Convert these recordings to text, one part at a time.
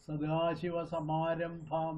സദാശിവസമാരംഭാം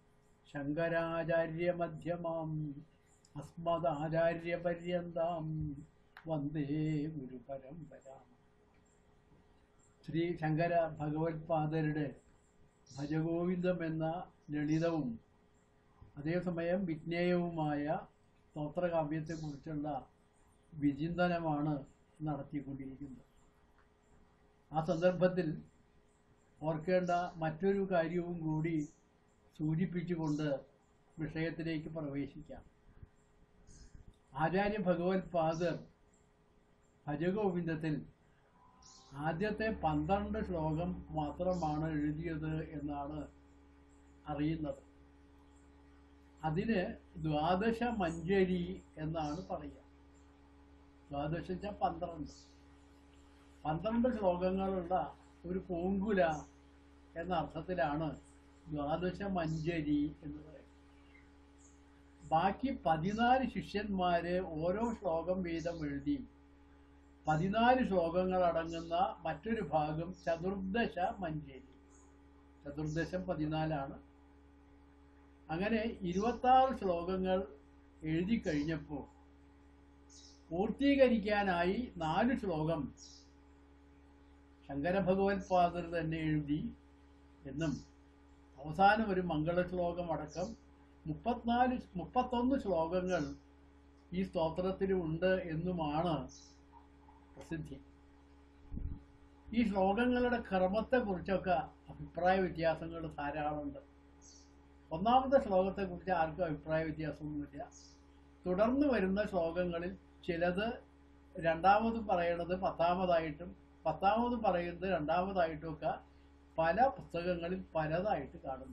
ശങ്കരാചാര്യമധ്യമാം അസ്മദാചാര്യപര്യന്താം വന്ദേ ഗുരുപരമ്പരാം ശ്രീ ശങ്കര ഭഗവത്പാദരുടെ ഭജഗോവിന്ദം എന്ന ലളിതവും അതേസമയം വിജ്ഞേയവുമായ സ്തോത്രകാവ്യത്തെക്കുറിച്ചുള്ള വിചിന്തനമാണ് നടത്തിക്കൊണ്ടിരിക്കുന്നത് ആ സന്ദർഭത്തിൽ ഓർക്കേണ്ട മറ്റൊരു കാര്യവും കൂടി സൂചിപ്പിച്ചുകൊണ്ട് വിഷയത്തിലേക്ക് പ്രവേശിക്കാം ആചാര്യ ഭഗവത്പാദർ ഭജഗോവിന്ദത്തിൽ ആദ്യത്തെ പന്ത്രണ്ട് ശ്ലോകം മാത്രമാണ് എഴുതിയത് എന്നാണ് അറിയുന്നത് അതിന് ദ്വാദശ മഞ്ജരി എന്നാണ് പറയുക ദ്വാദശ വെച്ചാൽ പന്ത്രണ്ട് പന്ത്രണ്ട് ശ്ലോകങ്ങളുള്ള ഒരു പൂങ്കുല എന്ന അർത്ഥത്തിലാണ് ദ്വാദശ മഞ്ജരി എന്ന് പറയുന്നത് ബാക്കി പതിനാല് ശിഷ്യന്മാര് ഓരോ ശ്ലോകം വീതം എഴുതി പതിനാല് ശ്ലോകങ്ങൾ അടങ്ങുന്ന മറ്റൊരു ഭാഗം ചതുർദശ മഞ്ജരി ചതുർദശം പതിനാലാണ് അങ്ങനെ ഇരുപത്താറ് ശ്ലോകങ്ങൾ എഴുതി കഴിഞ്ഞപ്പോൾ പൂർത്തീകരിക്കാനായി നാല് ശ്ലോകം ശങ്കര ഭഗവത്പാദർ തന്നെ എഴുതി എന്നും അവസാനം ഒരു മംഗളശ്ലോകം അടക്കം മുപ്പത്തിനാല് മുപ്പത്തൊന്ന് ശ്ലോകങ്ങൾ ഈ സ്തോത്രത്തിലുണ്ട് എന്നുമാണ് പ്രസിദ്ധി ഈ ശ്ലോകങ്ങളുടെ ക്രമത്തെക്കുറിച്ചൊക്കെ അഭിപ്രായ വ്യത്യാസങ്ങൾ ധാരാളമുണ്ട് ഒന്നാമത്തെ ശ്ലോകത്തെക്കുറിച്ച് ആർക്കും അഭിപ്രായ വ്യത്യാസമൊന്നുമില്ല തുടർന്ന് വരുന്ന ശ്ലോകങ്ങളിൽ ചിലത് രണ്ടാമത് പറയണത് പത്താമതായിട്ടും പത്താമത് പറയുന്നത് രണ്ടാമതായിട്ടും ഒക്കെ പല പുസ്തകങ്ങളിൽ പലതായിട്ട് കാണുന്നു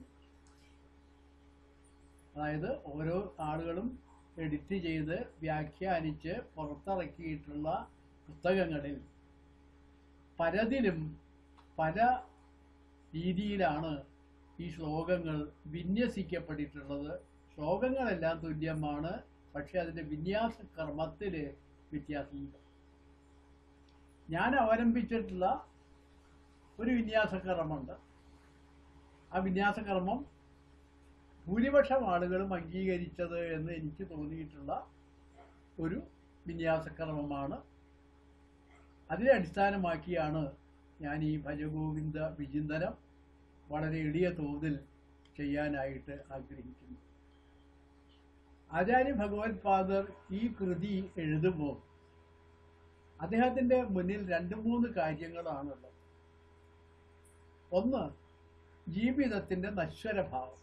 അതായത് ഓരോ ആളുകളും എഡിറ്റ് ചെയ്ത് വ്യാഖ്യാനിച്ച് പുറത്തിറക്കിയിട്ടുള്ള പുസ്തകങ്ങളിൽ പലതിലും പല രീതിയിലാണ് ഈ ശ്ലോകങ്ങൾ വിന്യസിക്കപ്പെട്ടിട്ടുള്ളത് ശ്ലോകങ്ങളെല്ലാം തുല്യമാണ് പക്ഷെ അതിന്റെ വിന്യാസ ക്രമത്തിൽ വ്യത്യാസമുണ്ട് ഞാൻ അവലംബിച്ചിട്ടുള്ള ഒരു വിന്യാസക്രമമുണ്ട് ആ വിന്യാസക്രമം ഭൂരിപക്ഷം ആളുകളും അംഗീകരിച്ചത് എന്ന് എനിക്ക് തോന്നിയിട്ടുള്ള ഒരു വിന്യാസക്രമമാണ് അതിനെ അടിസ്ഥാനമാക്കിയാണ് ഞാൻ ഈ ഭജഗോവിന്ദ വിചിന്തനം വളരെ എളിയ തോതിൽ ചെയ്യാനായിട്ട് ആഗ്രഹിക്കുന്നു ആചാര്യ ഭഗവത് പാദർ ഈ കൃതി എഴുതുമ്പോൾ അദ്ദേഹത്തിന്റെ മുന്നിൽ രണ്ട് മൂന്ന് കാര്യങ്ങളാണുള്ളത് ഒന്ന് ജീവിതത്തിന്റെ നശ്വരഭാവം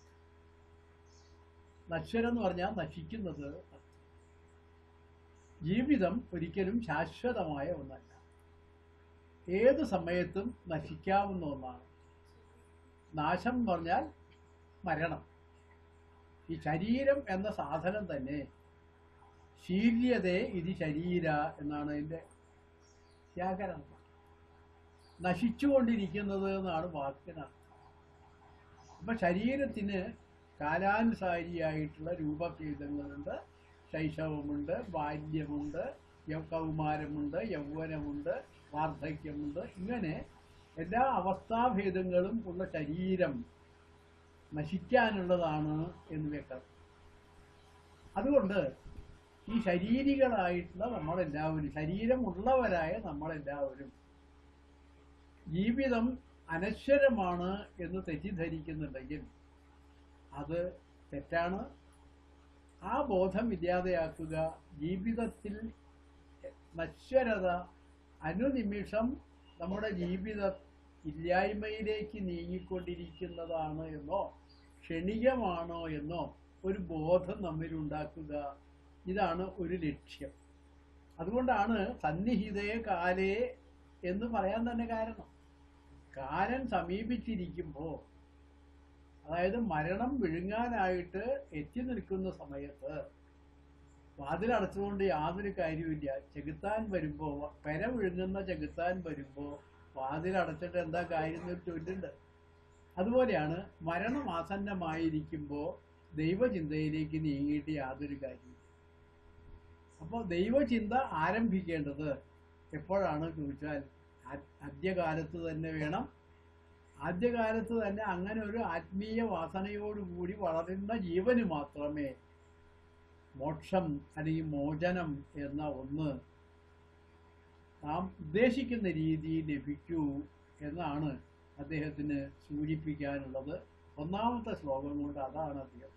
നശ്വരം എന്ന് പറഞ്ഞാൽ നശിക്കുന്നത് ജീവിതം ഒരിക്കലും ശാശ്വതമായ ഒന്നല്ല ഏത് സമയത്തും നശിക്കാവുന്ന ഒന്നാണ് നാശം എന്ന് പറഞ്ഞാൽ മരണം ഈ ശരീരം എന്ന സാധനം തന്നെ ശീല്യതേ ഇത് ശരീര എന്നാണ് അതിൻ്റെ വ്യാകരണം നശിച്ചുകൊണ്ടിരിക്കുന്നത് എന്നാണ് വാക്കിനർത്ഥം അപ്പൊ ശരീരത്തിന് കാലാനുസാരിയായിട്ടുള്ള രൂപഭേദങ്ങളുണ്ട് ശൈശവമുണ്ട് ബാല്യമുണ്ട് യൗ- കൗമാരമുണ്ട് യൗവനമുണ്ട് വാർദ്ധക്യമുണ്ട് ഇങ്ങനെ എല്ലാ അവസ്ഥാഭേദങ്ങളും ഉള്ള ശരീരം നശിക്കാനുള്ളതാണ് എന്ന് വ്യക്തം അതുകൊണ്ട് ഈ ശരീരികളായിട്ടുള്ള നമ്മളെല്ലാവരും ശരീരമുള്ളവരായ നമ്മളെല്ലാവരും ജീവിതം അനശ്വരമാണ് എന്ന് തെറ്റിദ്ധരിക്കുന്നുണ്ടെങ്കിൽ അത് തെറ്റാണ് ആ ബോധം ഇല്ലാതെയാക്കുക ജീവിതത്തിൽ നശ്വരത അനുനിമിഷം നമ്മുടെ ജീവിത ഇല്ലായ്മയിലേക്ക് നീങ്ങിക്കൊണ്ടിരിക്കുന്നതാണ് എന്നോ ക്ഷണികമാണോ എന്നോ ഒരു ബോധം നമ്മിലുണ്ടാക്കുക ഇതാണ് ഒരു ലക്ഷ്യം അതുകൊണ്ടാണ് സന്നിഹിതേ കാലേ എന്ന് പറയാൻ തന്നെ കാരണം കാലൻ സമീപിച്ചിരിക്കുമ്പോൾ അതായത് മരണം വിഴുങ്ങാനായിട്ട് എത്തി നിൽക്കുന്ന സമയത്ത് വാതിലടച്ചുകൊണ്ട് യാതൊരു കാര്യമില്ല ചെകുത്താൻ വരുമ്പോ പെര വിഴുങ്ങുന്ന ചെകുത്താൻ വരുമ്പോ വാതിലടച്ചിട്ട് എന്താ കാര്യം എന്നൊരു ചൊല്ലുണ്ട് അതുപോലെയാണ് മരണം ആസന്നമായിരിക്കുമ്പോൾ ദൈവചിന്തയിലേക്ക് നീങ്ങിയിട്ട് യാതൊരു കാര്യമില്ല അപ്പോൾ ദൈവചിന്ത ആരംഭിക്കേണ്ടത് എപ്പോഴാണ് ചോദിച്ചാൽ അ- അദ്യകാലത്ത് തന്നെ വേണം ആദ്യകാലത്ത് തന്നെ അങ്ങനെ ഒരു ആത്മീയ വാസനയോടുകൂടി വളരുന്ന ജീവന് മാത്രമേ മോക്ഷം അല്ലെങ്കിൽ മോചനം എന്ന ഒന്ന് നാം ഉദ്ദേശിക്കുന്ന രീതിയിൽ ലഭിക്കൂ എന്നാണ് അദ്ദേഹത്തിന് സൂചിപ്പിക്കാനുള്ളത് ഒന്നാമത്തെ ശ്ലോകം കൊണ്ട് അതാണ് അദ്ദേഹം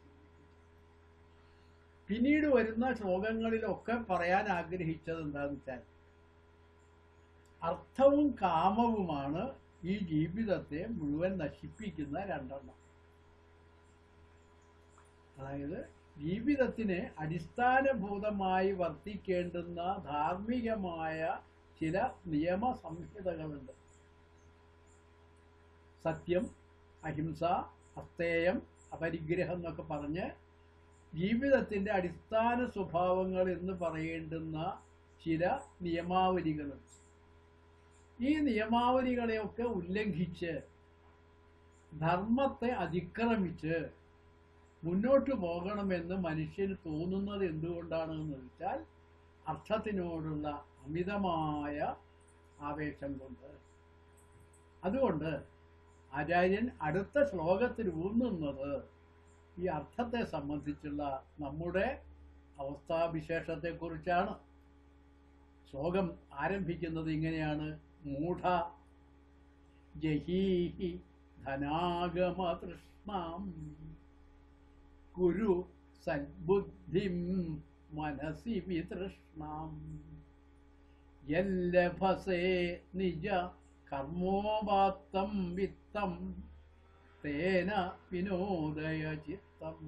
പിന്നീട് വരുന്ന ശ്ലോകങ്ങളിലൊക്കെ പറയാൻ ആഗ്രഹിച്ചത് എന്താന്ന് വെച്ചാൽ അർത്ഥവും കാമവുമാണ് ഈ ജീവിതത്തെ മുഴുവൻ നശിപ്പിക്കുന്ന രണ്ടെണ്ണം അതായത് ജീവിതത്തിന് അടിസ്ഥാനഭൂതമായി വർത്തിക്കേണ്ടുന്ന ധാർമ്മികമായ ചില നിയമ സംഹിതകളുണ്ട് സത്യം അഹിംസ അസ്തേയം അപരിഗ്രഹം എന്നൊക്കെ പറഞ്ഞ് ജീവിതത്തിന്റെ അടിസ്ഥാന സ്വഭാവങ്ങൾ എന്ന് പറയേണ്ടുന്ന ചില നിയമാവലികളുണ്ട് ഈ നിയമാവലികളെയൊക്കെ ഉല്ലംഘിച്ച് ധർമ്മത്തെ അതിക്രമിച്ച് മുന്നോട്ട് പോകണമെന്ന് മനുഷ്യന് തോന്നുന്നത് എന്തുകൊണ്ടാണെന്ന് വെച്ചാൽ അർത്ഥത്തിനോടുള്ള അമിതമായ ആവേശം കൊണ്ട് അതുകൊണ്ട് ആചാര്യൻ അടുത്ത ശ്ലോകത്തിൽ ഊന്നുന്നത് ഈ അർത്ഥത്തെ സംബന്ധിച്ചുള്ള നമ്മുടെ അവസ്ഥാവിശേഷത്തെക്കുറിച്ചാണ് ശ്ലോകം ആരംഭിക്കുന്നത് ഇങ്ങനെയാണ് മൂഢ ജഹീഹി ധനാഗമ തൃഷ്ണാം കുരു സദ്ബുദ്ധിം മനസി വിതൃഷ്ണാം യല്ലഭസേ നിജ കർമ്മോപാത്തം വിത്തം തേന വിനോദയ ചിത്തം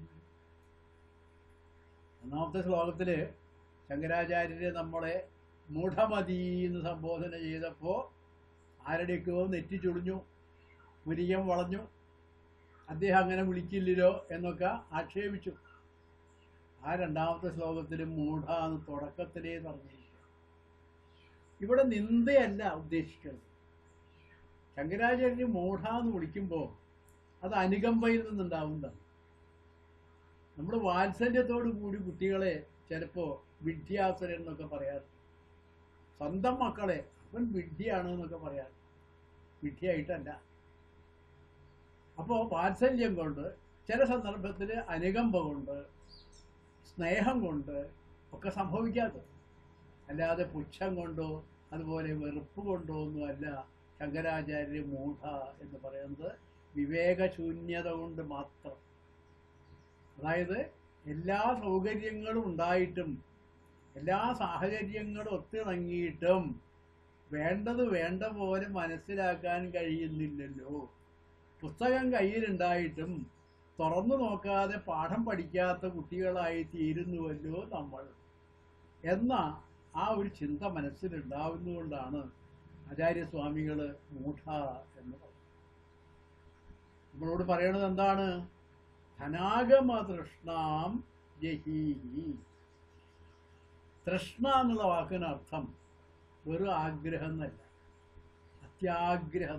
ഒന്നാമത്തെ ശ്ലോകത്തില് ശങ്കരാചാര്യര് നമ്മളെ മൂഢമതി എന്ന് സംബോധന ചെയ്തപ്പോ ആരുടെയൊക്കെയോ നെറ്റി ചുളിഞ്ഞു മുരിയം വളഞ്ഞു അദ്ദേഹം അങ്ങനെ വിളിക്കില്ലല്ലോ എന്നൊക്കെ ആക്ഷേപിച്ചു ആ രണ്ടാമത്തെ ശ്ലോകത്തിൽ മൂഢ എന്ന് തുടക്കത്തിലേ പറഞ്ഞിരിക്കുക ഇവിടെ നിന്ദയല്ല ഉദ്ദേശിക്കുന്നത് ശങ്കരാചാര്യന് മൂഢ എന്ന് വിളിക്കുമ്പോൾ അത് അനുകമ്പയിൽ നിന്നുണ്ടാവുന്നതാണ് നമ്മൾ വാത്സല്യത്തോടു കൂടി കുട്ടികളെ ചിലപ്പോൾ വിദ്യാസുരൻ എന്നൊക്കെ പറയാറ് സ്വന്തം മക്കളെ അവൻ വിഡ്ഢിയാണ് എന്നൊക്കെ പറയാറ് വിഡ്ഢിയായിട്ടല്ല അപ്പോൾ വാത്സല്യം കൊണ്ട് ചില സന്ദർഭത്തിൽ അനുകമ്പ കൊണ്ട് സ്നേഹം കൊണ്ട് ഒക്കെ സംഭവിക്കാത്തത് അല്ലാതെ പുച്ഛം കൊണ്ടോ അതുപോലെ വെറുപ്പ് കൊണ്ടോ ഒന്നുമല്ല ശങ്കരാചാര്യ മൂഢ എന്ന് പറയുന്നത് വിവേകശൂന്യത കൊണ്ട് മാത്രം അതായത് എല്ലാ സൗകര്യങ്ങളും ഉണ്ടായിട്ടും എല്ലാ സാഹചര്യങ്ങളും ഒത്തിണങ്ങിയിട്ടും വേണ്ടത് വേണ്ട പോലെ മനസ്സിലാക്കാൻ കഴിയുന്നില്ലല്ലോ പുസ്തകം കയ്യിലുണ്ടായിട്ടും തുറന്നു നോക്കാതെ പാഠം പഠിക്കാത്ത കുട്ടികളായി തീരുന്നുവല്ലോ നമ്മൾ എന്ന ആ ഒരു ചിന്ത മനസ്സിലുണ്ടാവുന്നതുകൊണ്ടാണ് ആചാര്യസ്വാമികൾ മൂഢ എന്ന് പറയുന്നത് നമ്മളോട് പറയണത് എന്താണ് ധനാഗമ തൃഷ്ണാം ജഹീഹി തൃഷ്ണ എന്നുള്ള വാക്കിന് അർത്ഥം വെറും ആഗ്രഹം എന്നല്ല അത്യാഗ്രഹം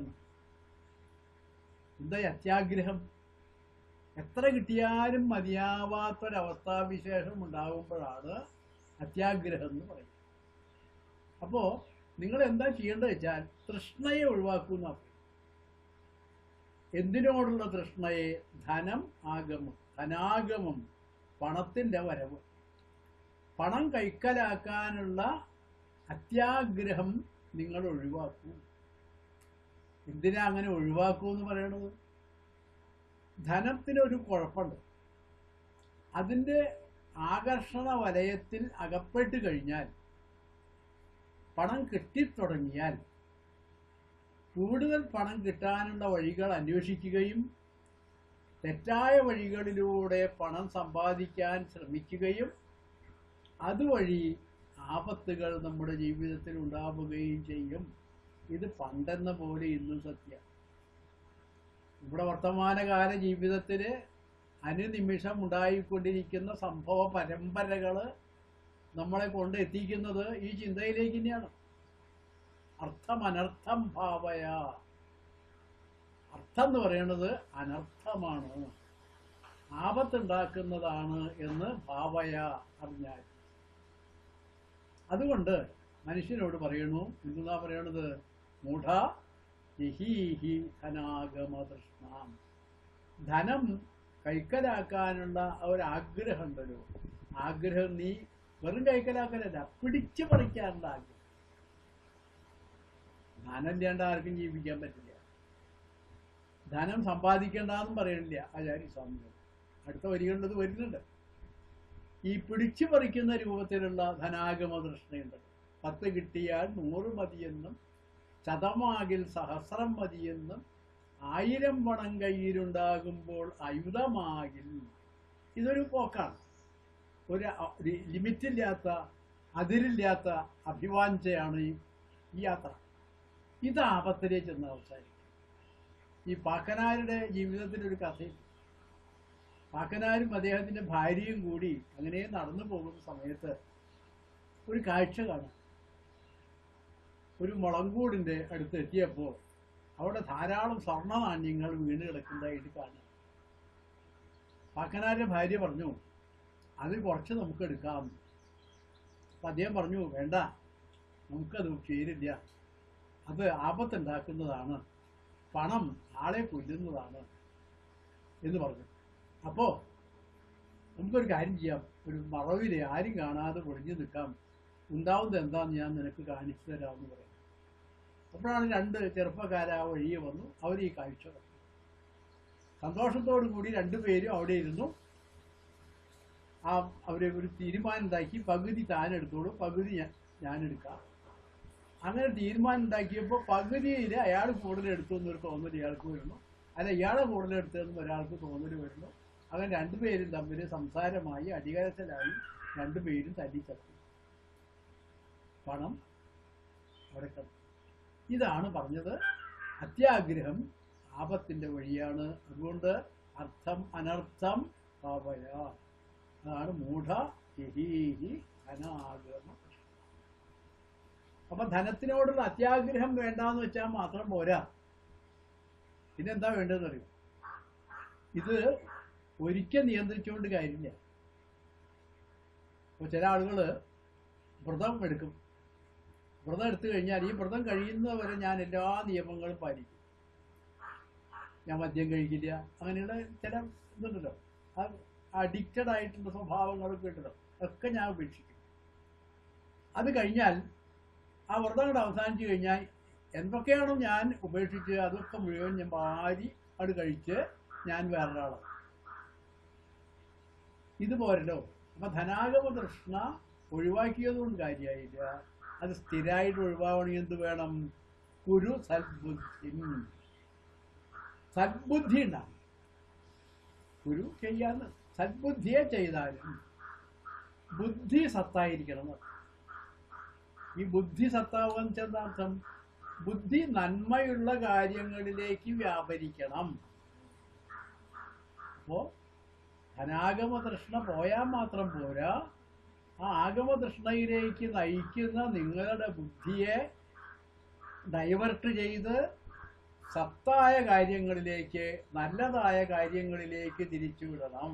എന്താ ഈ അത്യാഗ്രഹം എത്ര കിട്ടിയാലും മതിയാവാത്തൊരവസ്ഥാവിശേഷം ഉണ്ടാകുമ്പോഴാണ് അത്യാഗ്രഹം എന്ന് പറയുന്നത് അപ്പോ നിങ്ങൾ എന്താ ചെയ്യേണ്ടത് വെച്ചാൽ തൃഷ്ണയെ ഒഴിവാക്കുന്ന എന്തിനോടുള്ള തൃഷ്ണയെ ധനം ആഗമം ധനാഗമം പണത്തിന്റെ വരവ് പണം കൈക്കലാക്കാനുള്ള അത്യാഗ്രഹം നിങ്ങൾ ഒഴിവാക്കൂ എന്തിനാ അങ്ങനെ ഒഴിവാക്കൂ എന്ന് പറയണത് ധനത്തിനൊരു കുഴപ്പമുണ്ട് അതിൻ്റെ ആകർഷണ വലയത്തിൽ അകപ്പെട്ട് കഴിഞ്ഞാൽ പണം കിട്ടിത്തുടങ്ങിയാൽ കൂടുതൽ പണം കിട്ടാനുള്ള വഴികൾ അന്വേഷിക്കുകയും തെറ്റായ വഴികളിലൂടെ പണം സമ്പാദിക്കാൻ ശ്രമിക്കുകയും അതുവഴി ആപത്തുകൾ നമ്മുടെ ജീവിതത്തിൽ ഉണ്ടാവുകയും ചെയ്യും ഇത് പണ്ടെന്ന പോലെ ഇന്നും സത്യം നമ്മുടെ വർത്തമാനകാല ജീവിതത്തിൽ അനുനിമിഷം ഉണ്ടായിക്കൊണ്ടിരിക്കുന്ന സംഭവ പരമ്പരകൾ നമ്മളെ കൊണ്ട് എത്തിക്കുന്നത് ഈ ചിന്തയിലേക്ക് തന്നെയാണ് അർത്ഥം അനർത്ഥം ഭാവയ അർത്ഥം എന്ന് പറയുന്നത് അനർത്ഥമാണ് ആപത്തുണ്ടാക്കുന്നതാണ് എന്ന് ഭാവയ അറിഞ്ഞാൽ അതുകൊണ്ട് മനുഷ്യനോട് പറയണു എന്താ പറയണത് മൂഢ യഹീഹി ധനാഗമതൃഷ്ണാം ധനം കൈക്കലാക്കാനുള്ള ആ ഒരു ആഗ്രഹം ഉണ്ടല്ലോ ആഗ്രഹം നീ വെറും കൈക്കലാക്കലല്ല പിടിച്ചു പറിക്കാനുള്ള ആഗ്രഹം ധനം ഇല്ലാണ്ട് ആർക്കും ജീവിക്കാൻ പറ്റില്ല ധനം സമ്പാദിക്കേണ്ടെന്നും പറയണില്ല ആചാര്യ സ്വാമികൾ അടുത്ത വരികളിലത് വരുന്നുണ്ട് ഈ പിടിച്ചു പറിക്കുന്ന രൂപത്തിലുള്ള ധനാഗമ തൃഷ്ണയുണ്ട് പത്ത് കിട്ടിയാൽ നൂറ് മതിയെന്നും ശതമാകിൽ സഹസ്രം മതിയെന്നും ആയിരം പണം കയ്യിലുണ്ടാകുമ്പോൾ ആയുധമാകിൽ ഇതൊരു പോക്കാണ് ഒരു അ- ലി- ലിമിറ്റില്ലാത്ത അതിരില്ലാത്ത അഭിവാഞ്ചയാണ് ഈ ഈ യാത്ര ഇത് ആപത്തിലേക്ക് ചെന്ന് അവസാനിക്കും ഈ പാക്കനാരുടെ ജീവിതത്തിലൊരു കഥയും പാക്കനാരും അദ്ദേഹത്തിന്റെ ഭാര്യയും കൂടി അങ്ങനെ നടന്നു പോകുന്ന സമയത്ത് ഒരു കാഴ്ച കാണാം ഒരു മുളങ്കൂടിന്റെ അടുത്ത് എത്തിയപ്പോൾ അവിടെ ധാരാളം സ്വർണ്ണ നാണ്യങ്ങൾ വീണ് കിടക്കുന്നതായിട്ട് കാണാം പാക്കനാരുടെ ഭാര്യ പറഞ്ഞു അത് കുറച്ച് നമുക്ക് എടുക്കാം അപ്പൊ അദ്ദേഹം പറഞ്ഞു വേണ്ട നമുക്കത് ചേരില്ല അത് ആപത്തുണ്ടാക്കുന്നതാണ് പണം ആളെ കൊല്ലുന്നതാണ് എന്ന് പറഞ്ഞു അപ്പോ നമുക്കൊരു കാര്യം ചെയ്യാം ഒരു മറവില് ആരും കാണാതെ ഒളിഞ്ഞു നിൽക്കാം ഉണ്ടാവുന്നത് എന്താന്ന് ഞാൻ നിനക്ക് കാണിച്ചു തരാമെന്ന് പറയും അപ്പോഴാണ് രണ്ട് ചെറുപ്പക്കാർ ആ വഴിയെ വന്നു അവർ ഈ കാഴ്ച കണ്ടു സന്തോഷത്തോടു കൂടി രണ്ടുപേരും അവിടെ ഇരുന്നു ആ അവര് ഒരു തീരുമാനം ഉണ്ടാക്കി പകുതി താൻ എടുത്തോളൂ പകുതി ഞാൻ ഞാൻ എടുക്കാം അങ്ങനെ തീരുമാനം ഉണ്ടാക്കിയപ്പോൾ പകുതിയിൽ അയാൾ കൂടുതൽ എടുത്തു എന്നൊരു തോന്നൽ ഇയാൾക്ക് വരുന്നു അല്ല ഇയാളെ കൂടുതൽ എടുത്തതെന്ന് ഒരാൾക്ക് തോന്നൽ വരുന്നു അങ്ങനെ രണ്ടുപേരും തമ്മിൽ സംസാരമായി അടികരത്തിലായി രണ്ടുപേരും തല്ലിച്ചത്തി പണം അവിടെ കിടന്നു. ഇതാണ് പറഞ്ഞത് അത്യാഗ്രഹം ആപത്തിന്റെ വഴിയാണ് അതുകൊണ്ട് അർത്ഥം അനർത്ഥം പാവയ അതാണ് മൂഢ യഹീഹി ധനാഗ്രഹം അപ്പൊ ധനത്തിനോടുള്ള അത്യാഗ്രഹം വേണ്ടാന്ന് വെച്ചാൽ മാത്രം പോരാ പിന്നെന്താ വേണ്ടതെന്ന് അറിയും ഇത് ഒരിക്കൽ നിയന്ത്രിച്ചുകൊണ്ട് കാര്യമില്ല ഇപ്പൊ ചില ആളുകള് വ്രതം എടുക്കും വ്രതം എടുത്തു കഴിഞ്ഞാൽ ഈ വ്രതം കഴിയുന്നവരെ ഞാൻ എല്ലാ നിയമങ്ങളും പാലിക്കും ഞാൻ മദ്യം കഴിക്കില്ല അങ്ങനെയുള്ള ചില ഇതുണ്ടല്ലോ അഡിക്റ്റഡ് ആയിട്ടുള്ള സ്വഭാവങ്ങളൊക്കെ ഉണ്ടല്ലോ ഒക്കെ ഞാൻ ഉപേക്ഷിക്കും അത് കഴിഞ്ഞാൽ ആ വ്രതം കൂടെ അവസാനിച്ചു കഴിഞ്ഞാൽ എന്തൊക്കെയാണോ ഞാൻ ഉപേക്ഷിച്ച് അതൊക്കെ മുഴുവൻ ഞാൻ വാരി അത് കഴിച്ച് ഞാൻ വേറൊരാളാണ് ഇത് പോരല്ലോ അപ്പൊ ധനാഗമ തൃഷ്ണ ഒഴിവാക്കിയതുകൊണ്ട് കാര്യമായില്ല അത് സ്ഥിരമായിട്ട് ഒഴിവാകണമെങ്കിൽ എന്ത് വേണം കുരു സദ്ബുദ്ധി സദ്ബുദ്ധി ഉണ്ടാകും കുരു ചെയ്യാന്ന് സദ്ബുദ്ധിയെ ചെയ്താലും ബുദ്ധി സത്തായിരിക്കണം എന്ന് അർത്ഥം. ഈ ബുദ്ധി സത്താവാൻ ചെന്നർത്ഥം ബുദ്ധി നന്മയുള്ള കാര്യങ്ങളിലേക്ക് വ്യാപരിക്കണം അപ്പോ ധനാഗമ തൃഷ്ണ പോയാൽ മാത്രം പോരാ ആ ആഗമ തൃഷ്ണയിലേക്ക് നയിക്കുന്ന നിങ്ങളുടെ ബുദ്ധിയെ ഡൈവേർട്ട് ചെയ്ത് സത്തായ കാര്യങ്ങളിലേക്ക് നല്ലതായ കാര്യങ്ങളിലേക്ക് തിരിച്ചുവിടണം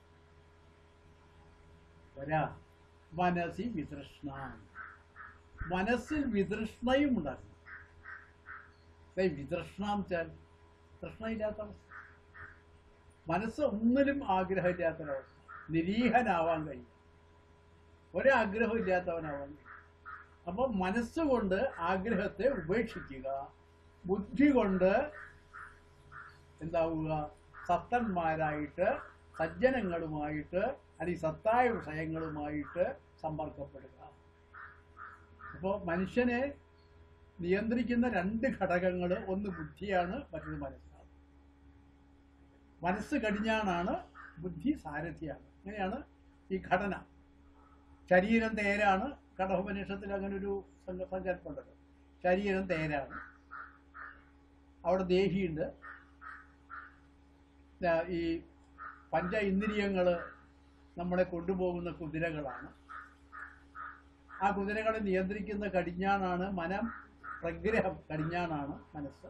വരാ മനസ്സി വിതൃഷ്ണ മനസ്സിൽ വിതൃഷ്ണയും ഉണ്ടാക്കണം ദേ വിതൃഷ്ണാം വെച്ചാൽ തൃഷ്ണയില്ലാത്ത അവസ്ഥ മനസ്സ് ഒന്നിലും ആഗ്രഹമില്ലാത്തൊരവസ്ഥ നിരീഹനാവാൻ കഴിയും ഒരാഗ്രഹം ഇല്ലാത്തവനാവാൻ കഴിയും അപ്പം മനസ്സുകൊണ്ട് ആഗ്രഹത്തെ ഉപേക്ഷിക്കുക ബുദ്ധി കൊണ്ട് എന്താവുക സത്തന്മാരായിട്ട് സജ്ജനങ്ങളുമായിട്ട് അല്ലെങ്കിൽ സത്തായ വിഷയങ്ങളുമായിട്ട് സമ്പർക്കപ്പെടുക അപ്പോൾ മനുഷ്യനെ നിയന്ത്രിക്കുന്ന രണ്ട് ഘടകങ്ങൾ ഒന്ന് ബുദ്ധിയാണ് മറ്റൊന്ന് മനസ്സാണ് മനസ്സ് കടിഞ്ഞാണാണ് ബുദ്ധി സാരഥിയാണ് അങ്ങനെയാണ് ഈ ഘടന ശരീരം തേരാണ് കടഹോപനിഷത്തിൽ അങ്ങനെ ഒരു സങ്ക- സങ്കല്പമുണ്ടല്ലോ ശരീരം തേരാണ് അവിടെ ദേഹിയുണ്ട് ദാ ഈ പഞ്ച ഇന്ദ്രിയങ്ങൾ നമ്മളെ കൊണ്ടുപോകുന്ന കുതിരകളാണ് ആ കുതിരകളെ നിയന്ത്രിക്കുന്ന കടിഞ്ഞാണാണ് മനം പ്രഗ്രഹം കടിഞ്ഞാണാണ് മനസ്സ്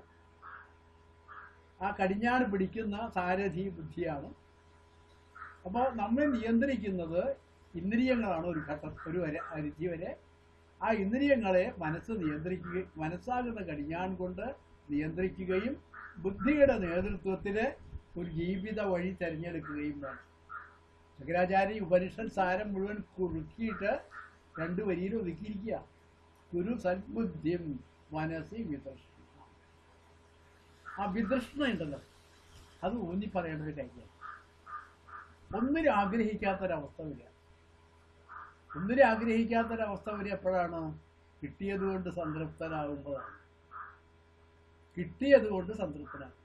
ആ കടിഞ്ഞാണ് പിടിക്കുന്ന സാരഥി ബുദ്ധിയാണ് അപ്പോൾ നമ്മെ നിയന്ത്രിക്കുന്നത് ഇന്ദ്രിയങ്ങളാണ് ഒരു ഘട്ടം ഒരു വരെ പരിധി വരെ ആ ഇന്ദ്രിയങ്ങളെ മനസ്സ് നിയന്ത്രിക്കുക മനസ്സാകുന്ന കടിഞ്ഞാൺ കൊണ്ട് നിയന്ത്രിക്കുകയും ബുദ്ധിയുടെ നേതൃത്വത്തിൽ ഒരു ജീവിത വഴി തിരഞ്ഞെടുക്കുകയും വേണം ശങ്കരാചാര്യ ഉപനിഷത്ത് സാരം മുഴുവൻ കുറുക്കിയിട്ട് രണ്ട് വരിയിൽ ഒതുക്കിയിരിക്കുക കുരു സദ്ബുദ്ധിം മനസ്സി വിതൃഷ്ണ ആ വിതൃഷ്ണ ഉണ്ടല്ലോ അത് ഊന്നി പറയേണ്ട ഒരു കാര്യമാണ് ഒന്നിനും ആഗ്രഹിക്കാത്തൊരവസ്ഥ വരിക ഒന്നിനും ആഗ്രഹിക്കാത്തൊരവസ്ഥ വരിക എപ്പോഴാണ് കിട്ടിയത് കൊണ്ട് സംതൃപ്തനാകുമ്പോഴാണ് കിട്ടിയത് കൊണ്ട് സംതൃപ്തനാകും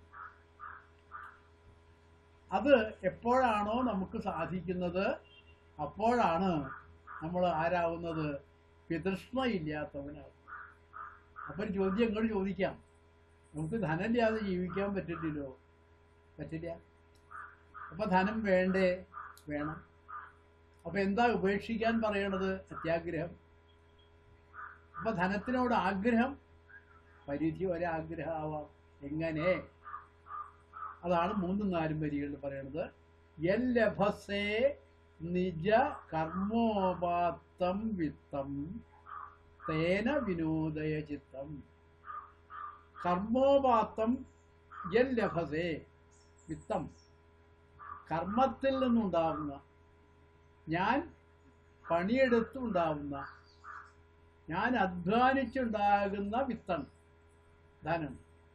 അത് എപ്പോഴാണോ നമുക്ക് സാധിക്കുന്നത് അപ്പോഴാണ് നമ്മൾ ആരാവുന്നത് പിതൃഷ്ണയില്ലാത്തവനാകും അപ്പൊ ഒരു ചോദ്യം എങ്ങോട്ട് ചോദിക്കാം നമുക്ക് ധനമില്ലാതെ ജീവിക്കാൻ പറ്റില്ലല്ലോ പറ്റില്ല അപ്പൊ ധനം വേണ്ടേ വേണം അപ്പൊ എന്താ ഉപേക്ഷിക്കാൻ പറയണത് അത്യാഗ്രഹം അപ്പൊ ധനത്തിനോട് ആഗ്രഹം പരിധി വരെ ആഗ്രഹമാവാം എങ്ങനെ അതാണ് മൂന്നും നാലും വരികളിൽ പറയണത് യല്ലഭസേ നിജ കർമ്മോപാത്തം വിത്തം തേന വിനോദയ ചിത്തം കർമ്മോപാത്തം യല്ലഭസേ വിത്തം കർമ്മത്തിൽ നിന്നുണ്ടാവുന്ന ഞാൻ പണിയെടുത്തുണ്ടാവുന്ന ഞാൻ അധ്വാനിച്ചുണ്ടാകുന്ന വിത്തം ധനം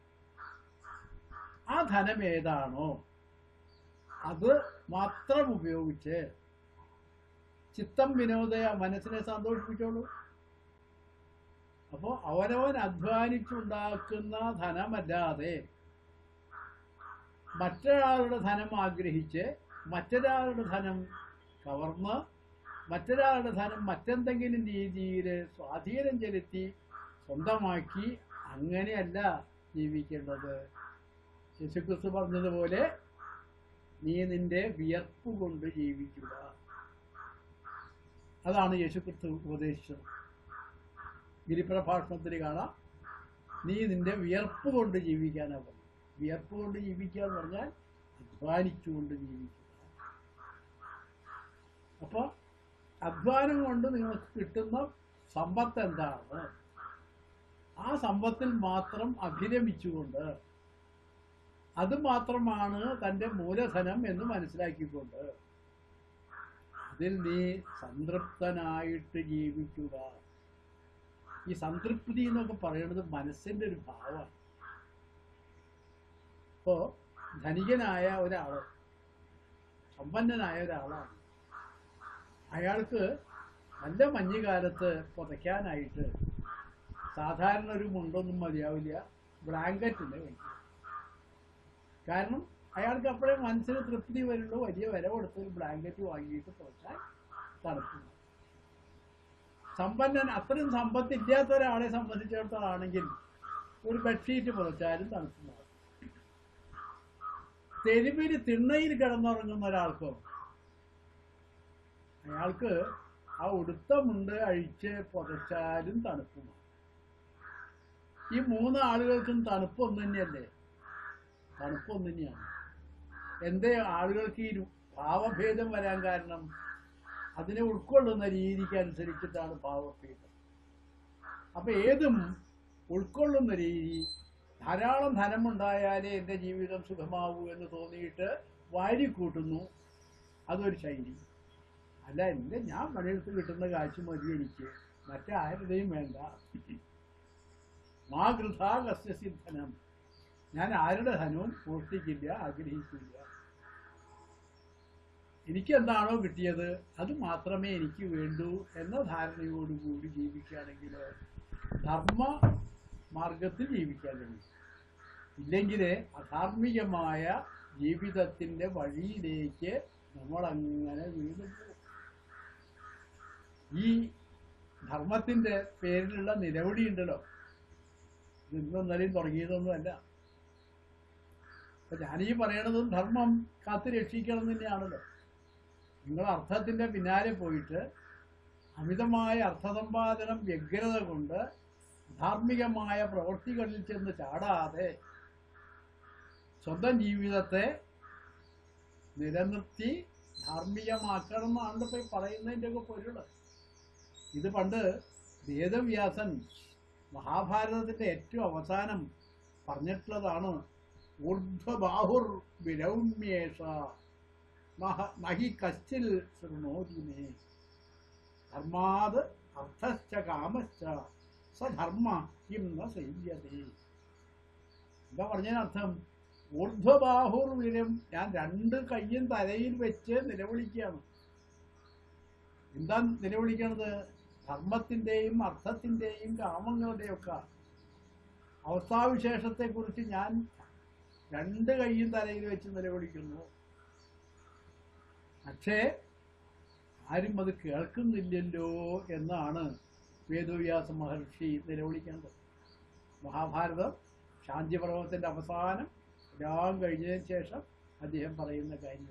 ആ ധനം ഏതാണോ അത് മാത്രം ഉപയോഗിച്ച് ചിത്തം വിനോദയ മനസ്സിനെ സന്തോഷിപ്പിച്ചോളൂ അപ്പോൾ അവനവൻ അധ്വാനിച്ചുണ്ടാക്കുന്ന ധനമല്ലാതെ മറ്റൊരാളുടെ ധനം ആഗ്രഹിച്ച് മറ്റൊരാളുടെ ധനം കവർന്ന് മറ്റൊരാളുടെ ധനം മറ്റെന്തെങ്കിലും രീതിയിൽ സ്വാധീനം ചെലുത്തി സ്വന്തമാക്കി അങ്ങനെയല്ല ജീവിക്കേണ്ടത് യേശുക്രിസ്തു പറഞ്ഞതുപോലെ നീ നിന്റെ വിയർപ്പ് കൊണ്ട് ജീവിക്കുക അതാണ് യേശുക്രിസ്തു ഉപദേശിച്ചത് ഗിരിപ്രഭാഷണത്തിൽ കാണാം നീ നിന്റെ വിയർപ്പ് കൊണ്ട് ജീവിക്കാനാ പറഞ്ഞു വിയർപ്പ് കൊണ്ട് ജീവിക്കുക എന്ന് പറഞ്ഞാൽ അധ്വാനിച്ചുകൊണ്ട് ജീവിക്കുക അപ്പൊ അധ്വാനം കൊണ്ട് നിങ്ങൾക്ക് കിട്ടുന്ന സമ്പത്ത് എന്താണ് ആ സമ്പത്തിൽ മാത്രം അഭിരമിച്ചുകൊണ്ട് അത് മാത്രമാണ് തൻ്റെ മൂലധനം എന്ന് മനസ്സിലാക്കിക്കൊണ്ട് അതിൽ നീ സംതൃപ്തനായിട്ട് ജീവിക്കുക ഈ സംതൃപ്തി എന്നൊക്കെ പറയുന്നത് മനസ്സിന്റെ ഒരു ഭാവമാണ് ഇപ്പോ ധനികനായ ഒരാള് സമ്പന്നനായ ഒരാളാണ് അയാൾക്ക് നല്ല മഞ്ഞുകാലത്ത് പുതയ്ക്കാനായിട്ട് സാധാരണ ഒരു മുണ്ടൊന്നും മതിയാവില്ല ബ്ലാങ്കറ്റിന്റെ കഴിക്കും കാരണം അയാൾക്ക് അപ്പോഴേ മനസ്സിന് തൃപ്തി വരുള്ളൂ വലിയ വില കൊടുത്ത് ഒരു ബ്ലാങ്കറ്റ് വാങ്ങിയിട്ട് പുറത്താൽ തണുപ്പില്ല സമ്പന്നൻ അത്രയും സമ്പത്തില്ലാത്ത ഒരാളെ സംബന്ധിച്ചിടത്തോളാണെങ്കിൽ ഒരു ബെഡ്ഷീറ്റ് പുറച്ചാലും തണുപ്പുണ്ടാവും തെരുവിൽ തിണ്ണയിൽ കിടന്നുറങ്ങുന്ന ഒരാൾക്കോ അയാൾക്ക് ആ ഉടുത്ത മുണ്ട് അഴിച്ച് പുതച്ചാലും തണുപ്പുമാണ് ഈ മൂന്ന് ആളുകൾക്കും തണുപ്പ് ഒന്ന് തന്നെയല്ലേ തണുപ്പ് ഒന്ന് തന്നെയാണ് എന്തേ ആളുകൾക്ക് ഈ ഭാവഭേദം വരാൻ കാരണം അതിനെ ഉൾക്കൊള്ളുന്ന രീതിക്ക് അനുസരിച്ചിട്ടാണ് ഭാവഭേദം അപ്പൊ ഏതും ഉൾക്കൊള്ളുന്ന രീതി ധാരാളം ധനമുണ്ടായാലേ എൻ്റെ ജീവിതം സുഖമാവൂ എന്ന് തോന്നിയിട്ട് വാരിക്കൂട്ടുന്നു അതൊരു ശൈലി അല്ല എൻ്റെ ഞാൻ പണിയെടുത്ത് കിട്ടുന്ന കാശ് മതി എനിക്ക് മറ്റാരുടെയും വേണ്ട മാ ഗൃഥാ കസ്യ സിദ്ധനം ഞാൻ ആരുടെ ധനവും മോഷ്ടിക്കില്ല ആഗ്രഹിക്കില്ല എനിക്ക് എന്താണോ കിട്ടിയത് അത് മാത്രമേ എനിക്ക് വേണ്ടൂ എന്ന ധാരണയോടുകൂടി ജീവിക്കുകയാണെങ്കിൽ ധർമ്മ മാർഗത്തിൽ ജീവിക്കാൻ കഴിയും ഇല്ലെങ്കിൽ അധാർമികമായ ജീവിതത്തിന്റെ വഴിയിലേക്ക് നമ്മൾ അങ്ങനെ വീണ്ടും പോകും ഈ ധർമ്മത്തിന്റെ പേരിലുള്ള നിലവിളി ഉണ്ടല്ലോ ഇന്നും ഇന്നലെയും തുടങ്ങിയതൊന്നുമല്ല അപ്പൊ ഞാനീ പറയണതും ധർമ്മം കാത്തു രക്ഷിക്കണം തന്നെയാണല്ലോ നിങ്ങൾ അർത്ഥത്തിന്റെ പിന്നാലെ പോയിട്ട് അമിതമായ അർത്ഥസമ്പാദനം വ്യഗ്രത കൊണ്ട് ധാർമ്മികമായ പ്രവൃത്തികളിൽ ചെന്ന് ചാടാതെ സ്വന്തം ജീവിതത്തെ നിലനിർത്തി ധാർമ്മികമാക്കണം എന്നാണ് ഇപ്പൊ ഈ പറയുന്നതിൻ്റെ ഒക്കെ പൊരുള് ഇത് പണ്ട് വേദവ്യാസൻ മഹാഭാരതത്തിന്റെ ഏറ്റവും അവസാനം പറഞ്ഞിട്ടുള്ളതാണ് ഊർധ്വബാഹുർ വിരൗമ്യേഷ നഹ നഹി കശ്ചിൽ ശൃണോതിമേ ധർമാത് അർത്ഥശ്ച കാമശ്ച സധർമ്മ കിം ന സേവ്യതേ എന്താ പറഞ്ഞതിനർത്ഥം ഊർധ്വബാഹുർ വിരം ഞാൻ രണ്ട് കയ്യും തലയിൽ വെച്ച് നിലവിളിക്കുകയാണ് എന്താ നിലവിളിക്കണത് ധർമ്മത്തിന്റെയും അർത്ഥത്തിന്റെയും കാമങ്ങളുടെയും ഒക്കെ അവസ്ഥാവിശേഷത്തെക്കുറിച്ച് ഞാൻ രണ്ട് കൈയും തലയിൽ വെച്ച് നിലവിളിക്കുന്നു പക്ഷേ ആരും അത് കേൾക്കുന്നില്ലല്ലോ എന്നാണ് വേദവ്യാസ മഹർഷി നിലവിളിക്കേണ്ടത് മഹാഭാരതം ശാന്തിപർവത്തിന്റെ അവസാനം എല്ലാം കഴിഞ്ഞതിന് ശേഷം അദ്ദേഹം പറയുന്ന കാര്യം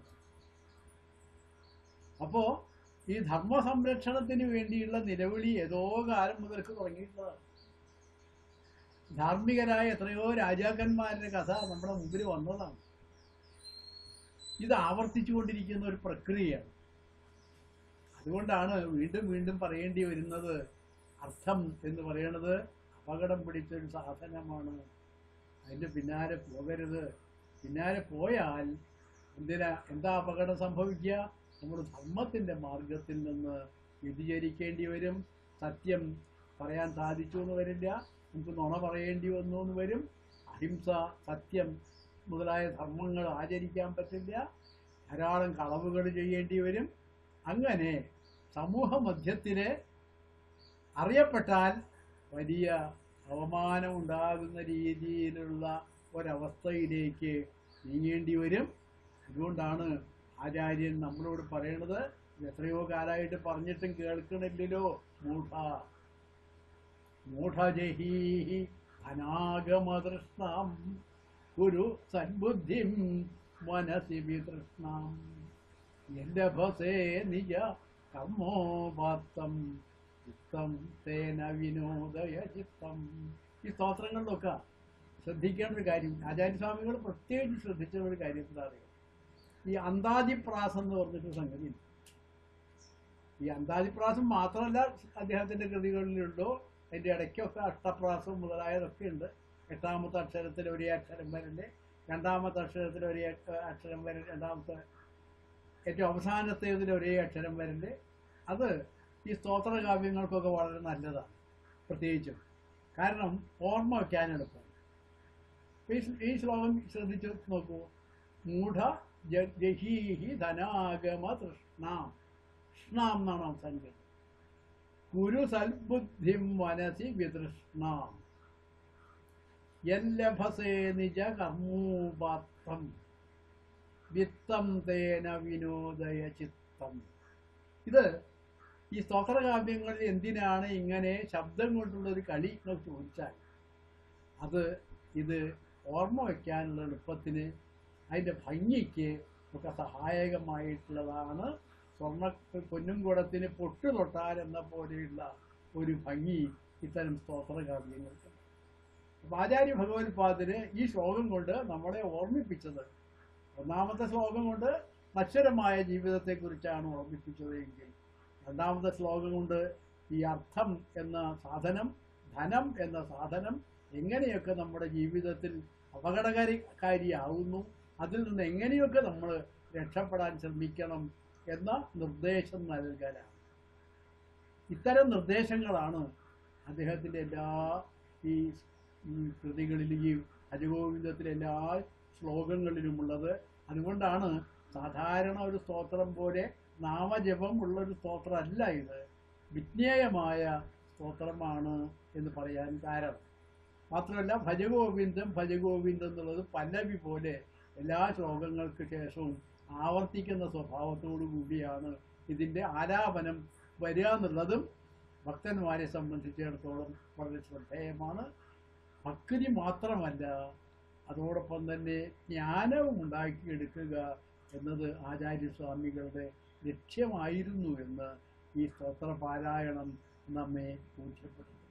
അപ്പോ ഈ ധർമ്മ സംരക്ഷണത്തിന് വേണ്ടിയുള്ള നിലവിളി ഏതോ കാലം മുതൽക്ക് തുടങ്ങിയിട്ടുള്ളതാണ് ധാർമ്മികരായ എത്രയോ രാജാക്കന്മാരുടെ കഥ നമ്മുടെ മുമ്പിൽ വന്നതാണ് ഇത് ആവർത്തിച്ചുകൊണ്ടിരിക്കുന്ന ഒരു പ്രക്രിയയാണ് അതുകൊണ്ടാണ് വീണ്ടും വീണ്ടും പറയേണ്ടി വരുന്നത് അർത്ഥം എന്ന് പറയുന്നത് അപകടം പിടിച്ചൊരു സാധനമാണ് അതിന്റെ പിന്നാലെ പോകരുത് പിന്നാലെ പോയാൽ എന്തിനാ എന്താ അപകടം സംഭവിക്കുക നമ്മൾ ധർമ്മത്തിന്റെ മാർഗത്തിൽ നിന്ന് വ്യതിചരിക്കേണ്ടി വരും സത്യം പറയാൻ സാധിച്ചു എന്ന് വരില്ല നമുക്ക് നുണ പറയേണ്ടി വന്നു എന്ന് വരും അഹിംസ സത്യം മുതലായ ധർമ്മങ്ങൾ ആചരിക്കാൻ പറ്റില്ല ധാരാളം കളവുകൾ ചെയ്യേണ്ടി വരും അങ്ങനെ സമൂഹ മധ്യത്തില് അറിയപ്പെട്ടാൽ വലിയ അവമാനം ഉണ്ടാകുന്ന രീതിയിലുള്ള ഒരവസ്ഥയിലേക്ക് നീങ്ങേണ്ടി വരും അതുകൊണ്ടാണ് ആചാര്യൻ നമ്മളോട് പറയണത് ഇത് എത്രയോ കാലമായിട്ട് പറഞ്ഞിട്ടും കേൾക്കണില്ലല്ലോ മൂഢ മൂഢജഹീഹി അനാഗമതൃഷ്ണാം ഗുരു സദ്ബുദ്ധിം മനസി വിതൃഷ്ണാം ലഭസേ നിജ കർമ്മോപാത്തം ചിത്തം തേന വിനോദയ ചിത്തം ഈ സ്തോത്രങ്ങളിലൊക്കെ ശ്രദ്ധിക്കേണ്ട ഒരു കാര്യം ആചാര്യസ്വാമികൾ പ്രത്യേകിച്ച് ശ്രദ്ധിച്ച ഒരു കാര്യം എന്താ അറിയാം ഈ അന്താതിപ്രാസം എന്ന് പറഞ്ഞിട്ട് സംഗതി ഈ അന്താതിപ്രാസം മാത്രമല്ല അദ്ദേഹത്തിന്റെ കൃതികളിലുള്ളൂ അതിന്റെ ഇടയ്ക്കൊക്കെ അഷ്ടപ്രാസം മുതലായതൊക്കെ ഉണ്ട് എട്ടാമത്തെ അക്ഷരത്തിൽ ഒരേ അക്ഷരം വരണ്ട് രണ്ടാമത്തെ അക്ഷരത്തിൽ ഒരേ അക്ഷ- അക്ഷരം വരണ്ട് രണ്ടാമത്തെ ഏറ്റവും അവസാനത്തേതിൽ ഒരേ അക്ഷരം വരണ്ട് അത് ഈ സ്തോത്ര കാവ്യങ്ങൾക്കൊക്കെ വളരെ നല്ലതാണ് പ്രത്യേകിച്ചും കാരണം ഓർമ്മ വയ്ക്കാൻ എളുപ്പം ഈ ശ്ല- ഈ ശ്ലോകം ശ്രദ്ധിച്ചു നോക്കൂ മൂഢ ജ- ജഹീഹി ധനാഗമ തൃഷ്ണാം തൃഷ്ണാം എന്നാണ് അവസാനിക്കുന്നത് കുരു സൽബുദ്ധിം മനസി വിതൃഷ്ണാം യല്ലഭസേ നിജ കർമ്മൂപാത്രം വിത്തം തേന വിനോദയ ചിത്തം ഇത് ഈ സ്തോത്രകാവ്യങ്ങളിൽ എന്തിനാണ് ഇങ്ങനെ ശബ്ദം കൊണ്ടുള്ള ഒരു കളി എന്ന് ചോദിച്ചാൽ അത് ഇത് ഓർമ്മ വയ്ക്കാനുള്ള എളുപ്പത്തിന് അതിൻ്റെ ഭംഗിക്ക് ഒക്കെ സഹായകമായിട്ടുള്ളതാണ് സ്വർണ്ണ പൊന്നും കുടത്തിന് പൊട്ടു തൊട്ടാൽ എന്ന പോലെയുള്ള ഒരു ഭംഗി ഇത്തരം സ്തോത്രകാവ്യങ്ങൾക്ക് അപ്പൊ ആചാര്യ ഭഗവത്പാദര് ഈ ശ്ലോകം കൊണ്ട് നമ്മളെ ഓർമ്മിപ്പിച്ചത് ഒന്നാമത്തെ ശ്ലോകം കൊണ്ട് നശ്വരമായ ജീവിതത്തെക്കുറിച്ചാണ് ഓർമ്മിപ്പിച്ചത് എങ്കിൽ രണ്ടാമത്തെ ശ്ലോകം കൊണ്ട് ഈ അർത്ഥം എന്ന സാധനം ധനം എന്ന സാധനം എങ്ങനെയൊക്കെ നമ്മുടെ ജീവിതത്തിൽ അപകടകാരിയാവുന്നു അതിൽ നിന്ന് എങ്ങനെയൊക്കെ നമ്മൾ രക്ഷപ്പെടാൻ ശ്രമിക്കണം എന്ന നിർദ്ദേശം നൽകലാണ് ഇത്തരം നിർദ്ദേശങ്ങളാണ് അദ്ദേഹത്തിൻ്റെ എല്ലാ ഈ ഈ കൃതികളിൽ ഈ ഹരിഗോവിന്ദത്തിലെ എല്ലാ ശ്ലോകങ്ങളിലുമുള്ളത് അതുകൊണ്ടാണ് സാധാരണ ഒരു സ്തോത്രം പോലെ നാമജപം ഉള്ളൊരു സ്തോത്രമല്ല ഇത് വിജ്ഞേയമായ സ്തോത്രമാണ് എന്ന് പറയാൻ കാരണം മാത്രമല്ല ഭജഗോവിന്ദം ഭജഗോവിന്ദം എന്നുള്ളത് പല്ലവി പോലെ എല്ലാ ശ്ലോകങ്ങൾക്ക് ശേഷവും ആവർത്തിക്കുന്ന സ്വഭാവത്തോടു കൂടിയാണ് ഇതിൻ്റെ ആലാപനം വരിക എന്നുള്ളതും ഭക്തന്മാരെ സംബന്ധിച്ചിടത്തോളം വളരെ ശ്രദ്ധേയമാണ് ഭക്തി മാത്രമല്ല അതോടൊപ്പം തന്നെ ജ്ഞാനവും ഉണ്ടാക്കിയെടുക്കുക എന്നത് ആചാര്യസ്വാമികളുടെ ലക്ഷ്യമായിരുന്നു എന്ന് ഈ സ്തോത്ര പാരായണം നമ്മെ ബോധ്യപ്പെടുത്തുന്നു